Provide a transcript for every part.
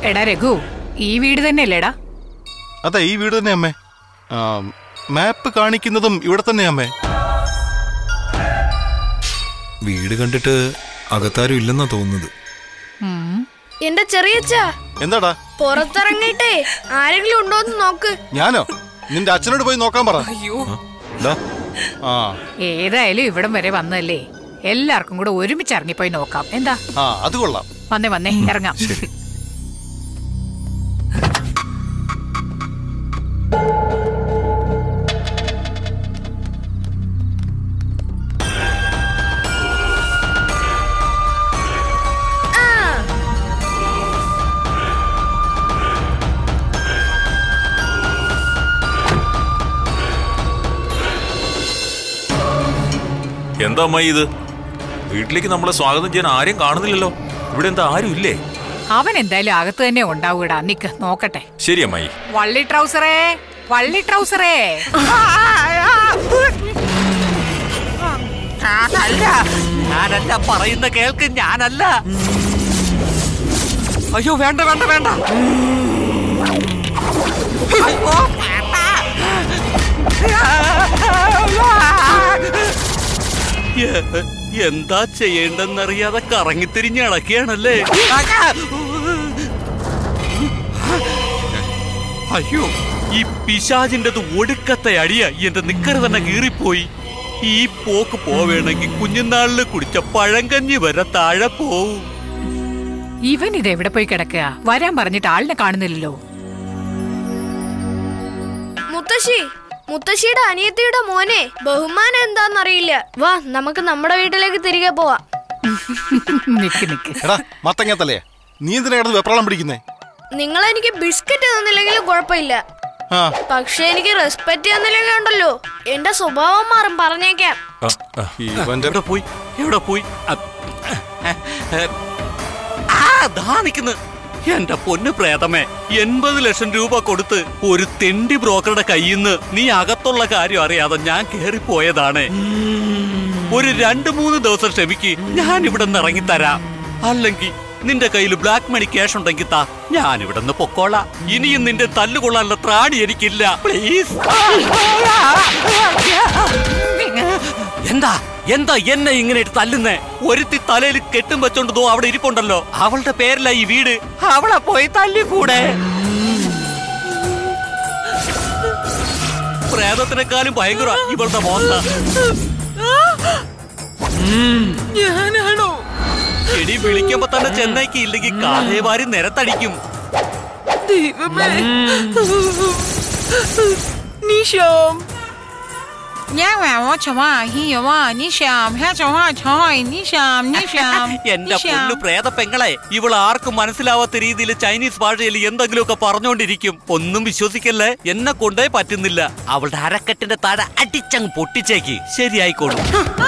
എടാ രഘു ഈ വീട് തന്നെയല്ലേടാ അതെ ഈ വീട് തന്നെ അമ്മേ ആ, മാപ്പ് കാണിക്കുന്നതും ഇവിടെ തന്നെ അമ്മേ വീട് കണ്ടിട്ട് അകത്താരും ഇല്ലെന്നാ തോന്നുന്നത് ഉം. എന്റെ ചെറിയച്ച എന്താടാ പുറത്തിറങ്ങിയിട്ടേ ആരെങ്കിലും ഉണ്ടോന്ന് നോക്ക് ഞാനോ നിന്റെ അച്ഛനോട് പോയി നോക്കാൻ പറ ദാ. ആ ഏതായാലും ഇവിടം വരെ വന്നല്ലേ എല്ലാവർക്കും കൂടെ ഒരുമിച്ച് ഇറങ്ങിപ്പോയി നോക്കാം എന്താ ആ അത് കൊള്ളാം വന്നേ വന്നേ ഇറങ്ങാം എന്താ അമ്മായി ഇത് വീട്ടിലേക്ക് നമ്മളെ സ്വാഗതം ചെയ്യാൻ ആരെയും കാണുന്നില്ലല്ലോ ഇവിടെ എന്താ ആരും ഇല്ലേ അവൻ എന്തായാലും അകത്ത് തന്നെ ഉണ്ടാവൂടാ നിക്ക് നോക്കട്ടെ ശരി അമ്മായി വള്ളി ട്രൗസറേ വള്ളി ട്രൗസറേ ഞാനല്ല ഞാനല്ല പറയുന്ന കേൾക്ക് ഞാനല്ല അയ്യോ വേണ്ട വേണ്ട വേണ്ട അയ്യോ, വേണ്ട. എ- എന്താ ചെയ്യേണ്ടെന്നറിയാതെ കറങ്ങിത്തിരിഞ്ഞ് ഇളക്കിയാണല്ലേ അയ്യോ ഈ പിശാചിൻ്റെത് ഒടുക്കത്തെ അടിയ എന്റെ നിക്കറ് തന്നെ കീറിപ്പോയി ഈ പോക്ക് പോവേണമെങ്കിൽ കുഞ്ഞുനാളില് കുടിച്ച പഴങ്കഞ്ഞി വരെ താഴെ പോവും ഇവൻ ഇത് എവിടെ പോയി കിടക്കുക വരാൻ പറഞ്ഞിട്ട് ആളിനെ കാണുന്നില്ലല്ലോ മുത്തശ്ശി മുത്തശ്ശിയുടെ അനിയത്തിയുടെ മോനെ ബഹുമാനം എന്താന്നറിയില്ല വാ നമുക്ക് നമ്മുടെ വീട്ടിലേക്ക് തിരികെ പോവാം നിക്ക് നിക്ക് എടാ മത്തങ്ങത്തല്ലേ നീ എന്തിനാ കിടന്ന് വെപ്രാളം പിടിക്കുന്നേ നിങ്ങൾ എനിക്ക് ബിസ്ക്കറ്റ് തന്നില്ലെങ്കിലും കുഴപ്പമില്ല ആ പക്ഷെ എനിക്ക് റെസ്പെക്ട് തന്നില്ലെങ്കിൽ ഉണ്ടല്ലോ എന്റെ സ്വഭാവം മാറും പറഞ്ഞേക്കാം ആ, ആ. ഇവന്റെ എവിടെ പോയി എവിടെ പോയി അ, ആ ദാ നിക്കുന്നു എന്റെ പൊന്നു പ്രേതമേ എൺപത് ലക്ഷം രൂപ കൊടുത്ത് ഒരു തെണ്ടി ബ്രോക്കറുടെ കയ്യിൽ നിന്ന് നീ അകത്തുള്ള കാര്യം അറിയാതെ ഞാൻ കേറിപ്പോയതാണ് ഒരു രണ്ടു മൂന്ന് ദിവസം ക്ഷമിക്ക് ഞാൻ ഇവിടെ നിന്ന് ഇറങ്ങിത്തരാം അല്ലെങ്കിൽ നിന്റെ കയ്യിൽ ബ്ലാക്ക് മണി ക്യാഷ് ഉണ്ടെങ്കിൽ താ ഞാൻ ഇവിടെ നിന്ന് പൊക്കോളാം ഇനിയും നിന്റെ തല്ലുകൊള്ളാനുള്ള ത്രാണി എനിക്കില്ല പ്ലീസ് എന്താ എന്താ എന്നെ ഇങ്ങനെ ഇട്ട് തല്ലുന്നേ ഒരുത്തി തലയിൽ കെട്ടും വെച്ചോണ്ട് ദോ അവിടെ ഇരിപ്പുണ്ടല്ലോ അവളുടെ പേരില ഈ വീട് അവളെ പോയി തല്ലിക്കൂടെ പ്രേതത്തിനെക്കാളും ഭയങ്കര ഇവളുടെ മോന്ത ഞാനാണോ ചെടി വിളിക്കുമ്പോ തന്നെ ചെന്നൈക്ക് ഇല്ലെങ്കിൽ കാതേവാരി നിരത്തടിക്കും ദൈവമേ നിഷാം 你问我什么？你有吗？你想还什么菜？你想你想 എന്റെ പൊന്നു പ്രേത പെങ്ങളെ ഇവൾ ആർക്കും മനസ്സിലാവാത്ത രീതിയിൽ ചൈനീസ് ഭാഷയിൽ എന്തെങ്കിലുമൊക്കെ പറഞ്ഞുകൊണ്ടിരിക്കും ഒന്നും വിശ്വസിക്കല്ലേ എന്നെ കൊണ്ടേ പറ്റുന്നില്ല അവളുടെ അരക്കെട്ടിന്റെ താഴെ അടിച്ചങ്ങ് പൊട്ടിച്ചേക്ക് ശരിയായിക്കോളും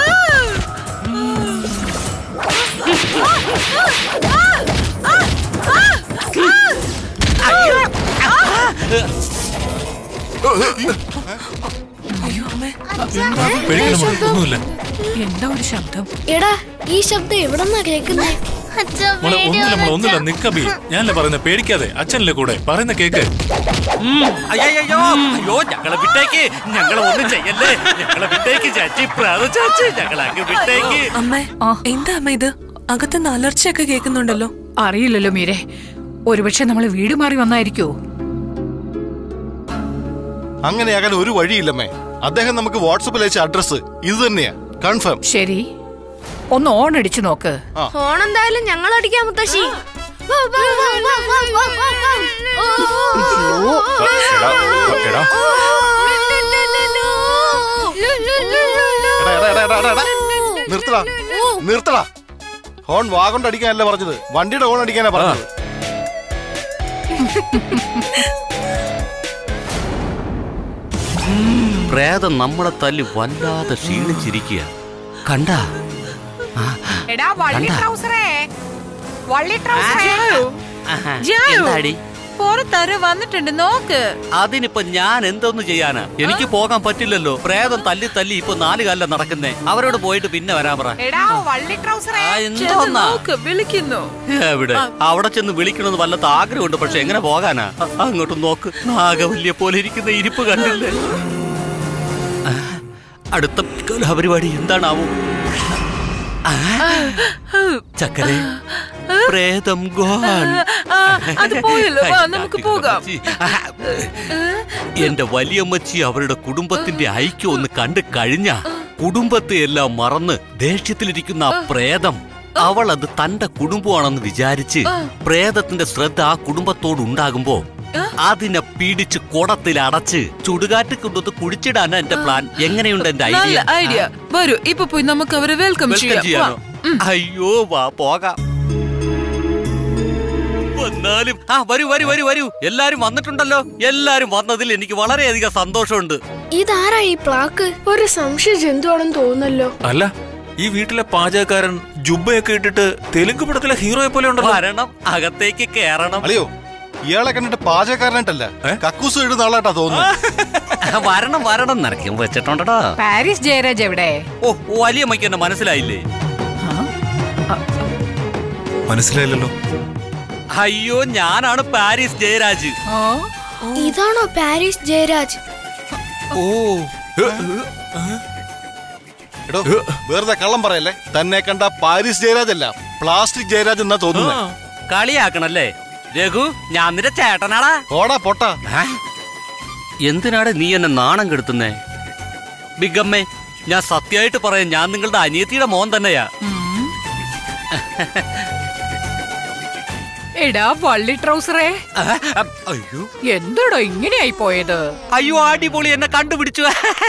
പേടിക്കണം മോളെ, ഒന്നുമില്ല എന്താ ഒരു ശബ്ദം എടാ ഈ ശബ്ദം എവിടെന്നാ കേക്കുന്നേ മോളെ ഒന്നുമില്ല മോളെ ഒന്നുമില്ല നിക്കബി ഞാനല്ലേ പറയുന്നത് പേടിക്കാതെ അച്ഛനല്ലേ കൂടെ പറയുന്ന കേക്ക് ഉം, അയ്യയ്യോ അയ്യോ ഞങ്ങളെ വിട്ടേക്ക് ഞങ്ങളെ ഒന്നും ചെയ്യല്ലേ ഞങ്ങളെ വിട്ടേക്ക് ചാച്ചി പ്രാത ചാച്ചി ഞങ്ങളെ അങ്ങ് വിട്ടേക്ക് അമ്മേ എന്താ അമ്മ ഇത് അകത്തുനിന്ന് അലർച്ചയൊക്കെ കേൾക്കുന്നുണ്ടല്ലോ അറിയില്ലല്ലോ മീരെ ഒരുപക്ഷെ നമ്മൾ വീട് മാറി വന്നായിരിക്കോ അങ്ങനെയാകാൻ ഒരു വഴിയില്ലമ്മേ അദ്ദേഹം നമുക്ക് വാട്സപ്പിൽ അയച്ച അഡ്രസ് ഇത് തന്നെയാ കൺഫേം ശരി ഒന്ന് ഓൺ അടിച്ചു നോക്ക് ഫോൺ എന്തായാലും ഞങ്ങൾ അടിക്കാം മുത്തശ്ശി വാ, വാ, വാ, വാ, വാ, വാ, വാ, വാ. ഓ, ഓ, ഓ, എടാ, എടാ. ഓ, എടാ, എടാ, എടാ, എടാ, എടാ. നിർത്തടാ നിർത്തടാ ഹോൺ വാ കൊണ്ട് അടിക്കാനല്ല പറഞ്ഞത് വണ്ടിയുടെ ഹോൺ അടിക്കാനാ പറഞ്ഞത് പ്രേതം നമ്മളെ തല്ലി വല്ലാതെ ക്ഷീണിച്ചിരിക്കുക കണ്ടാ എടാ വള്ളി കണ്ടാ? ട്രൗസറേ വള്ളി ട്രൗസറേ ആഹാ. ജായോ. എന്താടി പുറത്താര് വന്നിട്ടുണ്ട് നോക്ക് അതിനിപ്പോ ഞാൻ എന്തോന്ന് ചെയ്യാനാ എനിക്ക് പോകാൻ പറ്റില്ലല്ലോ പ്രേതം തല്ലി തല്ലി ഇപ്പൊ നാല് കാലില നടക്കുന്നേ അവരോട് പോയിട്ട് പിന്നെ വരാൻ പറ എടാ വള്ളി ട്രൗസറേ ആ, ചെന്ന് എന്തോന്നാ നോക്ക് വിളിക്കുന്നു എവിടെ അവിടെ ചെന്ന് വിളിക്കണമെന്ന് വല്ലത് ആഗ്രഹമുണ്ട് പക്ഷെ എങ്ങനെ പോകാനാ അ- അങ്ങോട്ട് നോക്ക് നാഗവല്ലിയെ പോലെ ഇരിക്കുന്ന ഇരിപ്പ് കണ്ടില്ലേ ആ, അടുത്ത കലാപരിപാടി എന്താണാവും ആ, ചക്കരെ പ്രേതം ഗോൺ ആ, അത് പോയല്ലോ വാ നമുക്ക് പോകാം എന്റെ വലിയമ്മച്ചി അവരുടെ കുടുംബത്തിന്റെ ഐക്യം ഒന്ന് കണ്ടു കഴിഞ്ഞ കുടുംബത്തെ എല്ലാം മറന്ന് ദേഷ്യത്തിലിരിക്കുന്ന ആ പ്രേതം അവൾ അത് തന്റെ കുടുംബമാണെന്ന് വിചാരിച്ച് പ്രേതത്തിന്റെ ശ്രദ്ധ ആ കുടുംബത്തോട് ഉണ്ടാകുമ്പോ അതിനെ പിടിച്ച് കുടത്തിൽ അടച്ച് ചുടുകാറ്റ് കൊണ്ടൊന്ന് കുഴിച്ചിടാനാ എന്റെ പ്ലാൻ എങ്ങനെയുണ്ട് എന്റെ നല്ല ഐഡിയ ഐഡിയ വരൂ ഇപ്പൊ പോയി നമുക്ക് അവരെ വെൽക്കം വെൽക്കം ചെയ്യാം ചെയ്യാനോ വാ. അയ്യോ വാ പോകാം വന്നാലും ആ വരൂ വരൂ വരൂ വരൂ എല്ലാരും വന്നിട്ടുണ്ടല്ലോ എല്ലാരും വന്നതിൽ എനിക്ക് വളരെയധികം സന്തോഷമുണ്ട് ഇതാരാ ഈ പ്ലാക്ക് ഒരു സംശയ ജന്തുവാണെന്ന് തോന്നുന്നല്ലോ അല്ല ഈ വീട്ടിലെ പാചകക്കാരൻ ജുബയൊക്കെ ഇട്ടിട്ട് തെലുങ്ക് പടത്തിലെ ഹീറോയെ പോലെ ഉണ്ടല്ലോ വരണം അകത്തേക്ക് കേറണം അളിയോ ഇയാളെ കണ്ടിട്ട് പാചകക്കാരനായിട്ടല്ല കക്കൂസ് ഇടുന്ന ആളായിട്ടാ തോന്നുന്നു വരണം വരണം നിറയ്ക്കും വെച്ചിട്ടുണ്ടോ പാരീസ് ജയരാജ് എവിടെ ഓ വലിയ മൈക്ക് എന്നെ മനസ്സിലായില്ലേ മനസ്സിലായില്ലല്ലോ അയ്യോ ഞാനാണ് പാരീസ് ജയരാജ് ഓ ഇതാണോ പാരീസ് ജയരാജ് ഓ എടോ വെറുതെ കള്ളം പറയല്ലേ തന്നെ കണ്ട പാരീസ് ജയരാജ് അല്ല പ്ലാസ്റ്റിക് ജയരാജ് എന്നാ തോന്നുന്നത് കളിയാക്കണല്ലേ രഘു ഞാൻ നിന്റെ ചേട്ടനാടാ ഓടാ പൊട്ടാ ഏ? എന്തിനാടെ നീ എന്നെ നാണം കെടുത്തുന്നേ ബിഗമ്മേ ഞാൻ സത്യമായിട്ട് പറയാം ഞാൻ നിങ്ങളുടെ അനിയത്തിയുടെ മോൻ തന്നെയാ എടാ വള്ളി ട്രൗസറേ ആ, ആ, അയ്യോ എന്താടോ ഇങ്ങനെയായി പോയത് അയ്യോ അടിപൊളി എന്നെ കണ്ടുപിടിച്ചു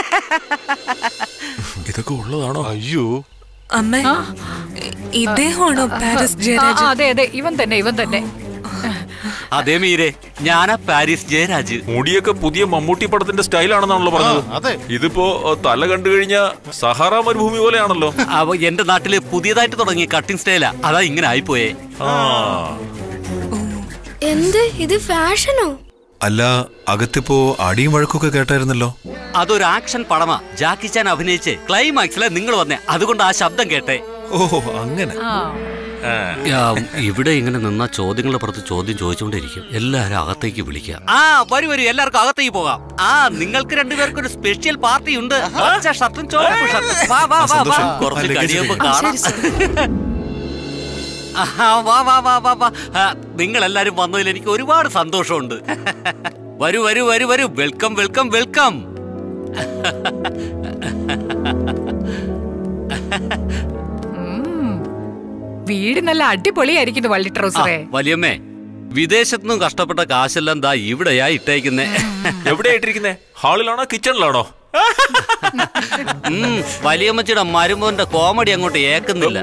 ഇതൊക്കെ ഉള്ളതാണോ അയ്യോ അമ്മേ ഇ- ഇദ്ദേഹമാണോ പാരീസ് ആ, ജയരാജ് ആ, അതെ അതെ ഇവൻ തന്നെ ഇവൻ തന്നെ അതേ മീരെ ഞാനാ പാരീസ് ജയരാജ് മുടിയൊക്കെ പുതിയ മമ്മൂട്ടി പടത്തിന്റെ സ്റ്റൈലാണെന്നാണല്ലോ പറഞ്ഞത് ആ, അതെ. ഇതിപ്പോ അഹ്, തല കണ്ടു കഴിഞ്ഞ സഹാറ മരുഭൂമി പോലെയാണല്ലോ അവ എന്റെ നാട്ടില് പുതിയതായിട്ട് തുടങ്ങിയ കട്ടിംഗ് സ്റ്റൈലാ അതാ ഇങ്ങനെ ആയിപ്പോയേ ആ എന്ത് ഇത് ഫാഷനോ അല്ല അകത്തിപ്പോ അടിയും വഴക്കൊക്കെ കേട്ടായിരുന്നല്ലോ അതൊരു ആക്ഷൻ പടമാ ജാക്കി ചാൻ അഭിനയിച്ച് ക്ലൈമാക്സിലെ നിങ്ങൾ വന്നേ അതുകൊണ്ട് ആ ശബ്ദം കേട്ടെ ഓ അങ്ങനെ ആ യാ, ഇവിടെ ഇങ്ങനെ നിന്ന ചോദ്യങ്ങളുടെ പുറത്ത് ചോദ്യം ചോദിച്ചുകൊണ്ടിരിക്കും എല്ലാരും അകത്തേക്ക് വിളിക്കാം ആ വരൂ വരൂ എല്ലാവർക്കും അകത്തേക്ക് പോകാം ആ നിങ്ങൾക്ക് രണ്ടുപേർക്കും ഒരു സ്പെഷ്യൽ പാർട്ടി ഉണ്ട് പച്ച ഷർട്ടും ചുവപ്പ് ഷർട്ടും വാ വാ വാ വാ സന്തോഷം. കുറച്ച് ആ, ലഗേജ് കഴിയുമ്പോ എടുക്ക്. കാണാം ആഹാ, വാ വാ വാ വാ വാ നിങ്ങൾ എല്ലാരും വന്നതിൽ എനിക്ക് ഒരുപാട് സന്തോഷമുണ്ട് വരൂ വരൂ വരൂ വരൂ വെൽക്കം വെൽക്കം വെൽക്കം വീട് നല്ല അടിപൊളിയായിരിക്കുന്നു വള്ളി ട്രൗസറേ വലിയമ്മേ വിദേശത്തുനിന്നും കഷ്ടപ്പെട്ട കാശെല്ലാം ദാ ഇവിടെയാ ഇട്ടേക്കുന്നേ എവിടെയാ ഇട്ടിരിക്കുന്നേ ഹാളിലാണോ കിച്ചണിലാണോ ഉം, വലിയമ്മച്ചിയുടെ മരുമോന്റെ കോമഡി അങ്ങോട്ട് ഏക്കുന്നില്ല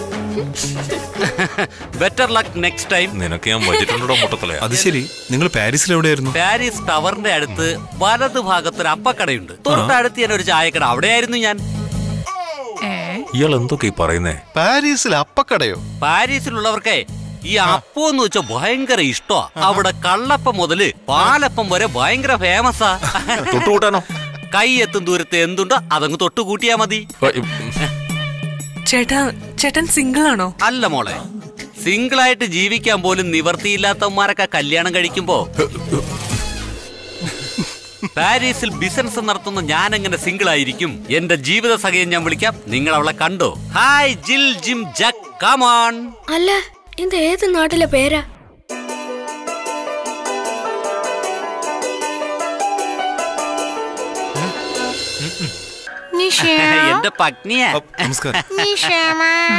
ബെറ്റർ ലക്ക് നെക്സ്റ്റ് ടൈം നിനക്ക് ഞാൻ വച്ചിട്ടുണ്ടോ മുട്ടത്തലയാ അത് ശരി നിങ്ങൾ പാരീസിൽ എവിടെയായിരുന്നു പാരീസ് ടവറിന്റെ അടുത്ത് വലത് ഭാഗത്തൊരു അപ്പക്കടയുണ്ട് തൊട്ടടുത്ത് ഞാൻ ഒരു ചായക്കട അവിടെയായിരുന്നു ഞാൻ ഏ ഇയാൾ എന്തൊക്കെ ഈ പറയുന്നേ പാരീസിൽ അപ്പക്കടയോ പാരീസിലുള്ളവർക്കേ ഈ അപ്പം എന്ന് വെച്ചാൽ ഭയങ്കര ഇഷ്ടമാ അവിടെ കള്ളപ്പം മുതല് പാലപ്പം വരെ ഭയങ്കര ഫേമസാ തൊട്ടുകൂട്ടാനോ കൈ എത്തും ദൂരത്ത് എന്തുണ്ടോ അതങ്ങ് തൊട്ട് കൂട്ടിയാ മതി ചേട്ടാ ചേട്ടൻ സിംഗിൾ ആണോ അല്ല മോളെ സിംഗിളായിട്ട് ജീവിക്കാൻ പോലും നിവർത്തിയില്ലാത്തവന്മാരൊക്കെ കല്യാണം കഴിക്കുമ്പോ പാരീസിൽ ബിസിനസ് നടത്തുന്ന ഞാൻ എങ്ങനെ സിംഗിൾ ആയിരിക്കും എന്റെ ജീവിത സഖയം ഞാൻ വിളിക്കാം നിങ്ങൾ അവളെ കണ്ടോ ഹായ് ജിൽ ജിം ജക് കമോൺ അല്ല ഇത് ഏത് നാട്ടിലെ പേരാ നിഷ എന്റെ പത്നിയാ നമസ്കാരം നിഷാമ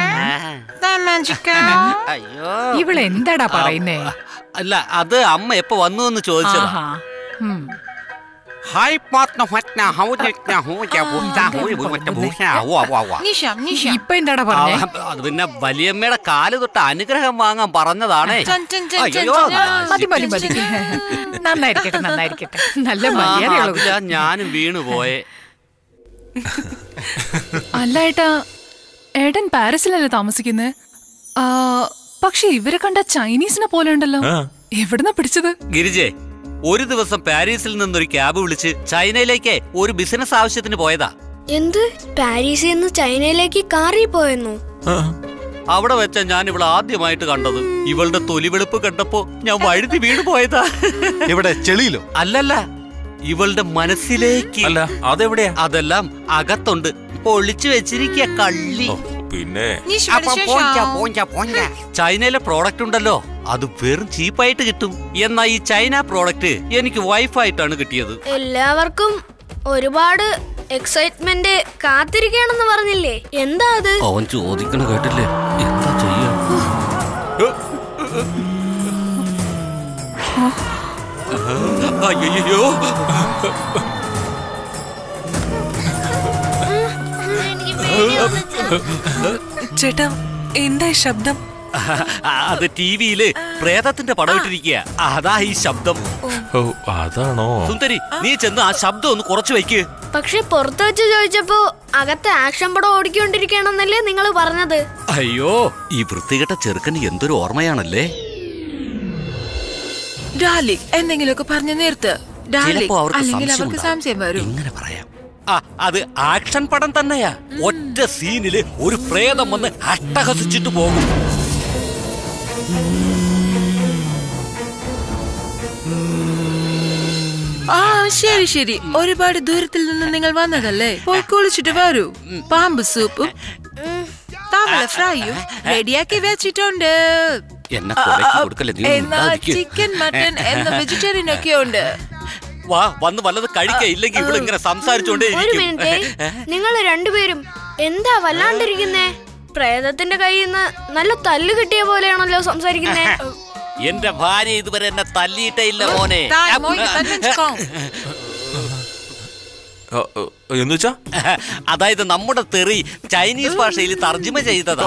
അയ്യോ ഇവളെന്താടാ പറയുന്നേ അല്ല അത് അമ്മ എപ്പോ വന്നു എന്ന് ചോദിച്ചതാ ആഹാ ഉം. ഹായ് പാത്ന ഫത്ന ഹൗ ജക്ന ഹൗ ജബുത്ത ഹൗ ജബുത്ത ഭൂഷ വ വ വ നിഷാം നിഷ ഇപ്പൊ എന്താടാ പറഞ്ഞേ ആ, അത് പിന്നെ വലിയമ്മയുടെ കാല് തൊട്ട് അനുഗ്രഹം വാങ്ങാൻ പറഞ്ഞതാണേ ചൻ, ചൻ, ചൻ, ചൻ, അയ്യോ, ചൻ. മതി മതി മതി നന്നായിരിക്കട്ടെ നന്നായിരിക്കട്ടെ നല്ല ആ, മര്യാദയുള്ള അതിലാ ഞാനും വീണു പോയെ അല്ല ഏട്ടാ ഏട്ടൻ പാരീസിലല്ലേ താമസിക്കുന്നത് പക്ഷെ ഇവരെ കണ്ട ചൈനീസിനെ പോലെ ഉണ്ടല്ലോ ആ. എവിടുന്നാ പിടിച്ചത് ഗിരിജെ ഒരു ദിവസം പാരീസിൽ നിന്നൊരു ക്യാബ് വിളിച്ച് ചൈനയിലേക്ക് ഒരു ബിസിനസ് ആവശ്യത്തിന് പോയതാ എന്ത് പാരീസിൽ നിന്ന് ചൈനയിലേക്ക് കാറിൽ പോയെന്നു അവിടെ വെച്ച ഞാൻ ഇവളെ ആദ്യമായിട്ട് കണ്ടത് ഇവളുടെ തൊലിവെളുപ്പ് കണ്ടപ്പോ ഞാൻ വഴുതി വീണ് പോയതാ ഇവിടെ ചെളിയിലോ അല്ലല്ല ഇവളുടെ മനസ്സിലേക്ക് അല്ല അതെവിടെയാ അതെല്ലാം അകത്തുണ്ട് പൊളിച്ചു വെച്ചിരിക്കുക കള്ളി ഓ, പിന്നെ 你喜欢的学校。 ചൈനയിലെ പ്രോഡക്റ്റ് ഉണ്ടല്ലോ അത് വെറും ചീപ്പായിട്ട് കിട്ടും എന്നാ ഈ ചൈന പ്രോഡക്റ്റ് എനിക്ക് വൈഫായിട്ടാണ് കിട്ടിയത് എല്ലാവർക്കും ഒരുപാട് എക്സൈറ്റ്മെന്റ് കാത്തിരിക്കണമെന്ന് പറഞ്ഞില്ലേ എന്താ അത് അവൻ ചോദിക്കണ കേട്ടില്ലേ എന്താ ചെയ്യാ അയ്യോ ചേട്ടാ എന്താ ഈ ശബ്ദം അത് ടിവിയില് പ്രേതത്തിന്റെ പടം ഇട്ടിരിക്കുക അതാ ഈ ശബ്ദം ഓ അതാണോ സുന്ദരി നീ ചെന്ന് ആ ശബ്ദം ഒന്ന് കുറച്ച് വെക്ക് പക്ഷെ പുറത്തു വെച്ച് ചോദിച്ചപ്പോ അകത്ത് ആക്ഷൻ പടം ഓടിക്കൊണ്ടിരിക്കണമെന്നല്ലേ നിങ്ങൾ പറഞ്ഞത് അയ്യോ ഈ വൃത്തികെട്ട ചെറുക്കന് എന്തൊരു ഓർമ്മയാണല്ലേ ഡാർലിംഗ് എന്തെങ്കിലുമൊക്കെ പറഞ്ഞു നിർത്ത് ഡാർലിംഗ് ചിലപ്പോ അവർക്ക് അല്ലെങ്കിൽ സംശയം അവർക്ക് ഉണ്ടാവും. സംശയം വരും ഇങ്ങനെ പറയാം ആ അത് ആക്ഷൻ പടം തന്നെയാ ഒറ്റ സീനില് ഒരു പ്രേതം വന്ന് അട്ടഹസിച്ചിട്ട് പോകും ആ ശരി ശരി ഒരുപാട് ദൂരത്തിൽ നിന്ന് നിങ്ങൾ വന്നതല്ലേ പോയി കുളിച്ചിട്ട് വരൂ പാമ്പ് സൂപ്പും തവള ഫ്രൈയും റെഡിയാക്കി വെച്ചിട്ടുണ്ട് എന്നെ കൊലയ്ക്ക് കൊടുക്കല്ലേ നീ ഒന്ന് എന്നാ മിണ്ടാതിരിക്ക്. ചിക്കൻ മട്ടൻ എന്ന വെജിറ്റേറിയൻ ഒക്കെ ഉണ്ട് വാ വന്ന് വല്ലത് കഴിക്ക ഇല്ലെങ്കിൽ ഇവിടെ ഇങ്ങനെ സംസാരിച്ചോണ്ടേ ഒരു മിനിറ്റ് നിങ്ങൾ രണ്ടുപേരും എന്താ വല്ലാണ്ടിരിക്കുന്നേ പ്രേതത്തിന്റെ കയ്യിൽ നിന്ന് നല്ല തല്ല് കിട്ടിയ പോലെയാണല്ലോ സംസാരിക്കുന്നേ എന്റെ ഭാര്യ ഇതുവരെ എന്നെ തല്ലിയിട്ടേ ഇല്ല മോനെ താൻ മോയിട്ട് തന്നെ വെച്ചോ. ഓ, ഓ, എന്നുവെച്ചാ അതായത് നമ്മുടെ തെറി ചൈനീസ് ഭാഷയിൽ തർജ്ജമ ചെയ്തതാ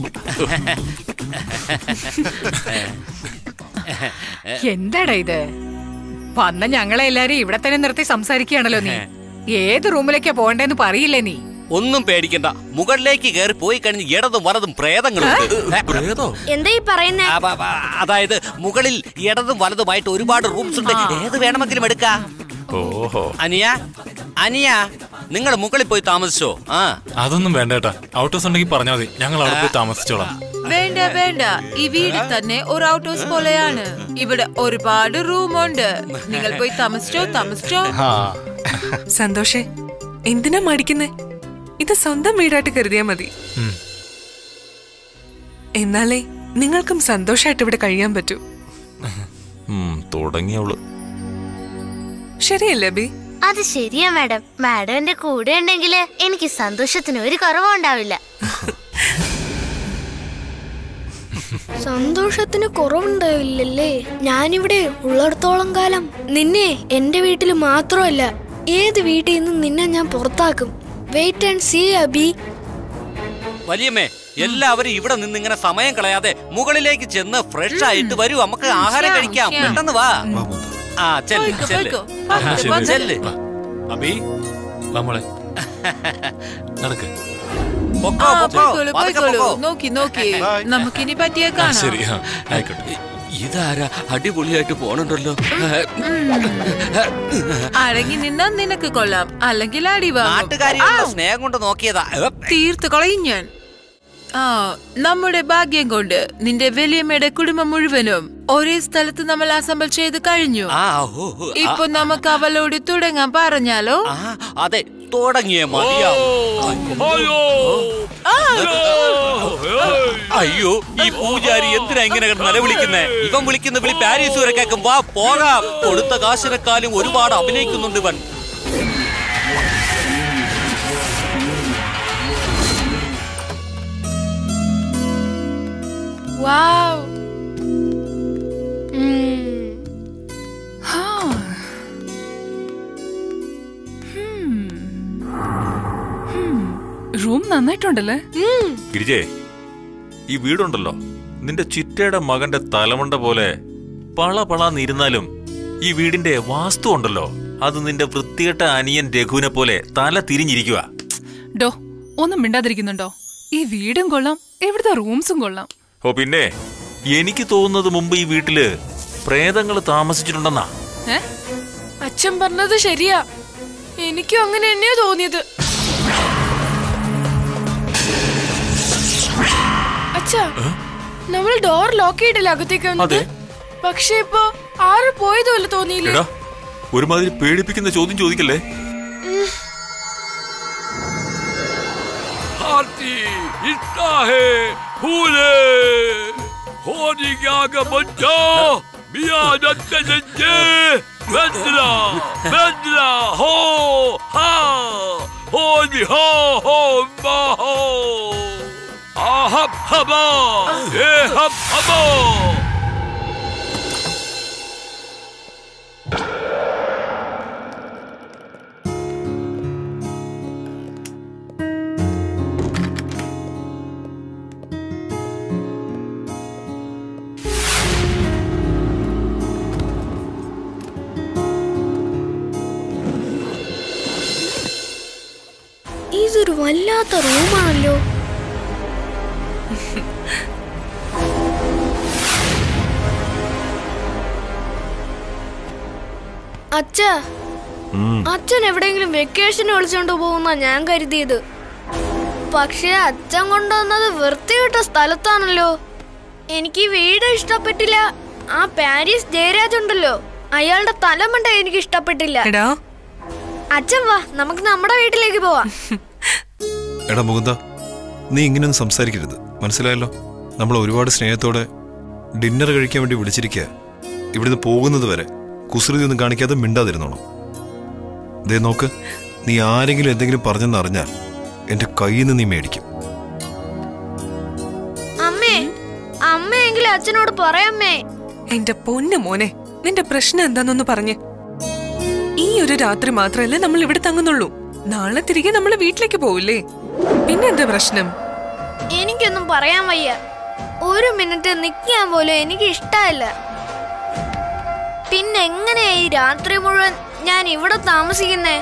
എന്താടാ ഇത് വന്ന ഞങ്ങളെ എല്ലാരും ഇവിടെ തന്നെ നിർത്തി സംസാരിക്കുകയാണല്ലോ നീ ഏത് റൂമിലേക്കാ പോകണ്ടേന്ന് പറയില്ലേ നീ ഒന്നും പേടിക്കണ്ട മുകളിലേക്ക് കയറി പോയി കഴിഞ്ഞ് ഇടതും വലതും പ്രേതങ്ങളുണ്ട് പ്രേതോ എന്താ ഈ പറയുന്നേ അപ്പ- അപ്പ- അതായത് മുകളിൽ ഇടതും വലതുമായിട്ട് ഒരുപാട് റൂംസ് ഉണ്ട് ഏത് വേണമെങ്കിലും എടുക്കാം ഓഹോ അനിയ അനിയ നിങ്ങൾ മുകളിൽ പോയി താമസിച്ചോ ആ അതൊന്നും വേണ്ട ഏട്ടാ ഔട്ട് ഹൗസ് ഉണ്ടെങ്കിൽ പറഞ്ഞാൽ മതി ഞങ്ങൾ അവിടെ പോയി താമസിച്ചോളാം വേണ്ട വേണ്ട ഈ വീട് തന്നെ ഒരു ഔട്ട് ഹൗസ് പോലെയാണ് ഇവിടെ ഒരുപാട് റൂമുണ്ട് നിങ്ങൾ പോയി താമസിച്ചോ താമസിച്ചോ ആ സന്തോഷേ എന്തിനാ മടിക്കുന്നേ ഇത് സ്വന്തം വീടായിട്ട് കരുതിയാ മതി ഉം. എന്നാലേ നിങ്ങൾക്കും സന്തോഷമായിട്ട് ഇവിടെ കഴിയാൻ പറ്റൂ ഉം, തുടങ്ങിയവള് ശരിയല്ലേ ബി അത് ശരിയാ മാഡം മാഡം എന്റെ കൂടെ ഉണ്ടെങ്കിൽ എനിക്ക് സന്തോഷത്തിന് ഒരു കുറവും ഉണ്ടാവില്ല സന്തോഷത്തിന് കുറവുണ്ടാവില്ലല്ലേ ഞാനിവിടെ ഉള്ളിടത്തോളം കാലം നിന്നെ എന്റെ വീട്ടിൽ മാത്രമല്ല ഏത് വീട്ടിൽ നിന്നും നിന്നെ ഞാൻ പുറത്താക്കും വെയിറ്റ് ആൻഡ് സീ അബി വലിയമ്മേ എല്ലാവരും ഇവിടെ നിന്ന് ഇങ്ങനെ സമയം കളയാതെ മുകളിലേക്ക് ചെന്ന് ഫ്രഷ് ആയിട്ട് വരൂ നമുക്ക് ആഹാരം ശ്യാം, കഴിക്കാം ശ്യാം. പെട്ടെന്ന് വാ ആ ചെല്ല് പോയിക്കോ, ചെല്ല് പോയിക്കോ. ആ, പതുക്കെ, ശരി, പതുക്കെ. ചെല്ല് വാ. അബി വാ മോളെ നടക്ക് പൊക്കോ ആ, പൊക്കോ പോയിക്കോളൂ, പതുക്കെ പോയിക്കോളൂ. പൊക്കോ. നോക്കി നോക്കി Bye. നമുക്കിനി പറ്റിയ ആ, കാണാം ശരി ആ, ആയിക്കോട്ടെ ഇതാരാ അടിപൊളിയായിട്ട് പോണുണ്ടല്ലോ അടങ്ങി നിന്നാ നിനക്ക് കൊള്ളാം അല്ലെങ്കിൽ അടി വാങ്ങും നാട്ടുകാരികളുടെ സ്നേഹം കൊണ്ട് നോക്കിയതാ ഏ, തീർത്ത് കളയും ഞാൻ ആ നമ്മുടെ ഭാഗ്യം കൊണ്ട് നിന്റെ വലിയമ്മയുടെ കുടുംബം മുഴുവനും ഒരേ സ്ഥലത്ത് നമ്മൾ അസംബിൾ ചെയ്ത് കഴിഞ്ഞു ആ ഓ, ഓ, ആ, ഇപ്പൊ നമുക്ക് അവളോട് തുടങ്ങാൻ പറഞ്ഞാലോ ആ, അതെ തുടങ്ങിയ മതിയാവും അയ്യോ ഈ പൂജാരി എന്തിനാ ഇങ്ങനെ കിടന്ന് നിലവിളിക്കുന്നേ ഇവൻ വിളിക്കുന്ന വിളി പാരീസ് വരെ കേൾക്കും വാ പോകാം കൊടുത്ത കാശിനെക്കാളും ഒരുപാട് അഭിനയിക്കുന്നുണ്ട് ഇവൻ വാവ് റൂം നന്നായിട്ടുണ്ടല്ലേ ഗിരിജേ ഈ വീടുണ്ടല്ലോ നിന്റെ ചിറ്റയുടെ മകന്റെ തലമുണ്ട പോലെ പള പളാന്നിരുന്നാലും ഈ വീടിന്റെ വാസ്തു ഉണ്ടല്ലോ അത് നിന്റെ വൃത്തികെട്ട അനിയൻ രഘുവിനെ പോലെ തല തിരിഞ്ഞിരിക്കുക ഡോ ഒന്നും മിണ്ടാതിരിക്കുന്നുണ്ടോ ഈ വീടും കൊള്ളാം ഇവിടുത്തെ റൂംസും കൊള്ളാം ഓ പിന്നെ എനിക്ക് തോന്നുന്നത് മുമ്പ് ഈ വീട്ടില് പ്രേതങ്ങൾ താമസിച്ചിട്ടുണ്ടെന്നാ ഏ? അച്ഛൻ പറഞ്ഞത് ശരിയാ എനിക്കും അങ്ങനെ തന്നെയാ തോന്നിയത് അച്ഛാ നമ്മൾ ഡോർ ലോക്ക് ചെയ്തില്ല അകത്തേക്ക് വന്നത് അതെ. പക്ഷെ ഇപ്പൊ ആറ് പോയതുപോലെ തോന്നിയില്ലേ എടാ ഒരുമാതിരി പേടിപ്പിക്കുന്ന ചോദ്യം ചോദിക്കല്ലേ हाथी हिस्सा है फूले होनी क्या का बच्चा मिया दत्ते संजे बदला बदला हो हा हो दी हो हो मा हो आहब हबा ए हब हबा ഇതൊരു വല്ലാത്ത റൂമാണല്ലോ അച്ഛ അച്ഛൻ എവിടെയെങ്കിലും വെക്കേഷൻ വിളിച്ചോണ്ട് പോകുന്ന ഞാൻ കരുതിയത് പക്ഷെ അച്ഛൻ കൊണ്ടുവന്നത് വൃത്തികെട്ട സ്ഥലത്താണല്ലോ എനിക്ക് ഈ വീട് ഇഷ്ടപ്പെട്ടില്ല ആ പാരീസ് ജയരാജ് ഉണ്ടല്ലോ അയാളുടെ തലമണ്ട എനിക്ക് ഇഷ്ടപ്പെട്ടില്ല എടാ അച്ഛൻ വാ നമുക്ക് നമ്മുടെ വീട്ടിലേക്ക് പോവാം എടാ മുകുന്ദ നീ ഇങ്ങനെയൊന്നും സംസാരിക്കരുത് മനസ്സിലായല്ലോ നമ്മൾ ഒരുപാട് സ്നേഹത്തോടെ ഡിന്നർ കഴിക്കാൻ വേണ്ടി വിളിച്ചിരിക്കുക ഇവിടുന്ന് പോകുന്നത് വരെ കുസൃതി ഒന്നും കാണിക്കാതെ മിണ്ടാതിരുന്നോണം ദേ നോക്ക് നീ ആരെങ്കിലും എന്തെങ്കിലും പറഞ്ഞെന്ന് അറിഞ്ഞാൽ എന്റെ കയ്യിൽ നിന്ന് നീ മേടിക്കും അമ്മേ അമ്മയെങ്കിലും അച്ഛനോട് പറയാമ്മേ എന്റെ പൊന്നു മോനെ നിന്റെ പ്രശ്നം എന്താന്നൊന്ന് പറഞ്ഞ് ഈ ഒരു രാത്രി മാത്രമല്ലേ നമ്മൾ ഇവിടെ തങ്ങുന്നുള്ളൂ നാളെ തിരികെ നമ്മൾ വീട്ടിലേക്ക് പോവില്ലേ പിന്നെന്താ പ്രശ്നം എനിക്കൊന്നും പറയാൻ വയ്യ ഒരു മിനിറ്റ് നിൽക്കാൻ പോലും എനിക്ക് ഇഷ്ടമല്ല പിന്നെ എങ്ങനെയാ ഈ രാത്രി മുഴുവൻ ഞാൻ ഇവിടെ താമസിക്കുന്നേ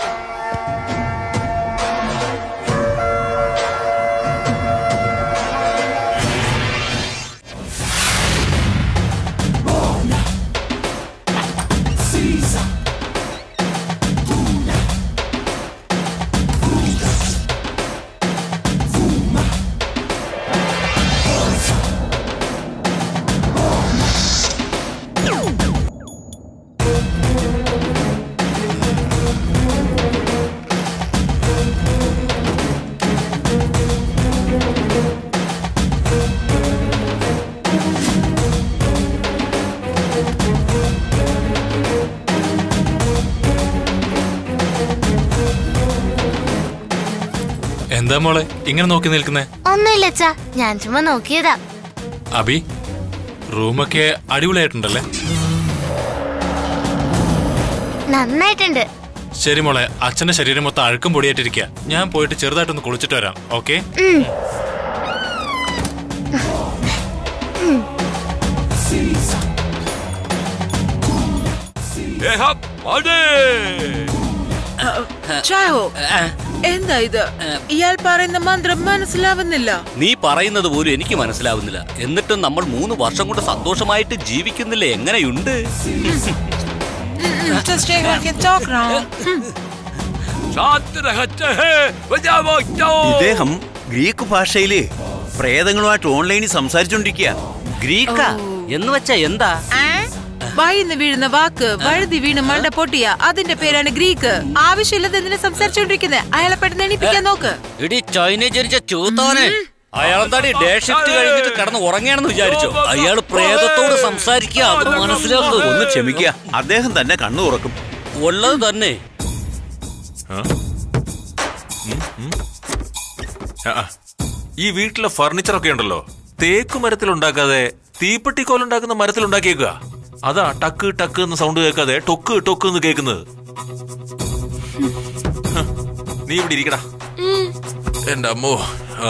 എന്താ മോളെ ഇങ്ങനെ നോക്കി നിൽക്കുന്നേ ഒന്നുമില്ല അച്ഛാ ഞാൻ ചുമ്മാ നോക്കിയതാ അബി റൂമൊക്കെ അടിപൊളിയായിട്ടുണ്ടല്ലേ നന്നായിട്ടുണ്ട് ശരി മോളെ അച്ഛന്റെ ശരീരം മൊത്തം അഴുക്കും പൊടിയായിട്ടിരിക്കുക ഞാൻ പോയിട്ട് ചെറുതായിട്ടൊന്ന് കുളിച്ചിട്ട് വരാം ഓക്കെ ഉം. ए हब अडे ചായോ എന്താ ഇത് ഇയാൾ പറയുന്ന മന്ത്രം മനസ്സിലാവുന്നില്ല നീ പറയുന്നത് പോലും എനിക്ക് മനസ്സിലാവുന്നില്ല എന്നിട്ടും നമ്മൾ മൂന്ന് വർഷം കൊണ്ട് സന്തോഷമായിട്ട് ജീവിക്കുന്നില്ല എങ്ങനെയുണ്ട് Just take one can talk now. शांत रहते हैं बजाओ जाओ ഇദ്ദേഹം ഗ്രീക്ക് ഭാഷയില് പ്രേതങ്ങളുമായിട്ട് ഓൺലൈനിൽ സംസാരിച്ചോണ്ടിരിക്കുക ഗ്രീക്കാ എന്ന് വെച്ചാ എന്താ വായിന്ന് വീഴുന്ന വാക്ക് വഴുതി വീണ് മണ്ട പൊട്ടിയ അതിന്റെ പേരാണ് ഗ്രീക്ക് ആവശ്യമില്ലാതെ എന്തിനാ സംസാരിച്ചോണ്ടിരിക്കുന്നത് അയാളെ പെട്ടെന്ന് എണീപ്പിക്കാൻ നോക്ക് ഇടി ചൈന ജനിച്ച ചൂത്തോനെ അയാളെന്താടി ഡേ ഷിഫ്റ്റ് കഴിഞ്ഞിട്ട് കിടന്ന് ഉറങ്ങിയാണെന്ന് വിചാരിച്ചു അയാൾ പ്രേതത്തോട് സംസാരിക്കുക അത് മനസ്സിലാക്കുക ഒന്ന് ക്ഷമിക്കുക അദ്ദേഹം തന്നെ കണ്ണു തുറക്കും ഉള്ളത് തന്നെ ആ, ആ. ഈ വീട്ടിലെ ഫർണിച്ചർ ഒക്കെ ഉണ്ടല്ലോ തേക്ക് മരത്തിൽ ഉണ്ടാക്കാതെ തീപ്പെട്ടിക്കോൽ ഉണ്ടാക്കുന്ന മരത്തിൽ ഉണ്ടാക്കിയേക്കുക അതാ ടക്ക് ടക്ക് എന്ന സൗണ്ട് കേൾക്കാതെ ടൊക്ക് ടൊക്ക് എന്ന് കേൾക്കുന്നത് ഹ, നീ ഇവിടെ ഇരിക്കടാ എന്റെ അമ്മോ ആ.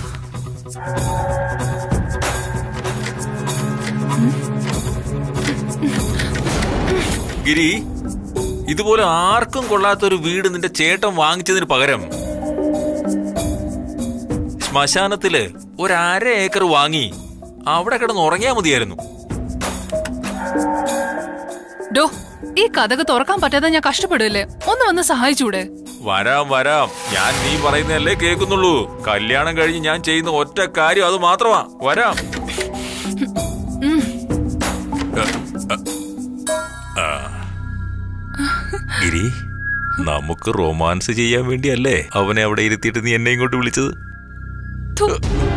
ഗിരി ഇതുപോലെ ആർക്കും കൊള്ളാത്ത ഒരു വീട് നിന്റെ ചേട്ടൻ വാങ്ങിച്ചതിന് പകരം ശ്മശാനത്തില് ഒരു അര ഏക്കർ വാങ്ങി അവിടെ കിടന്ന് ഉറങ്ങിയാ മതിയായിരുന്നു ഡോ ഈ കഥക് തുറക്കാൻ പറ്റാതെ ഞാൻ കഷ്ടപ്പെടില്ലേ ഒന്ന് വന്ന് സഹായിച്ചൂടെ വരാം വരാം ഞാൻ നീ പറയുന്നതല്ലേ കേൾക്കുന്നുള്ളൂ കല്യാണം കഴിഞ്ഞ് ഞാൻ ചെയ്യുന്ന ഒറ്റ കാര്യം അത് മാത്രമാ വരാം ആ. ഗിരി നമുക്ക് റൊമാൻസ് ചെയ്യാൻ വേണ്ടിയല്ലേ അവനെ അവിടെ ഇരുത്തിയിട്ട് നീ എന്നെ ഇങ്ങോട്ട് വിളിച്ചത് ഥു,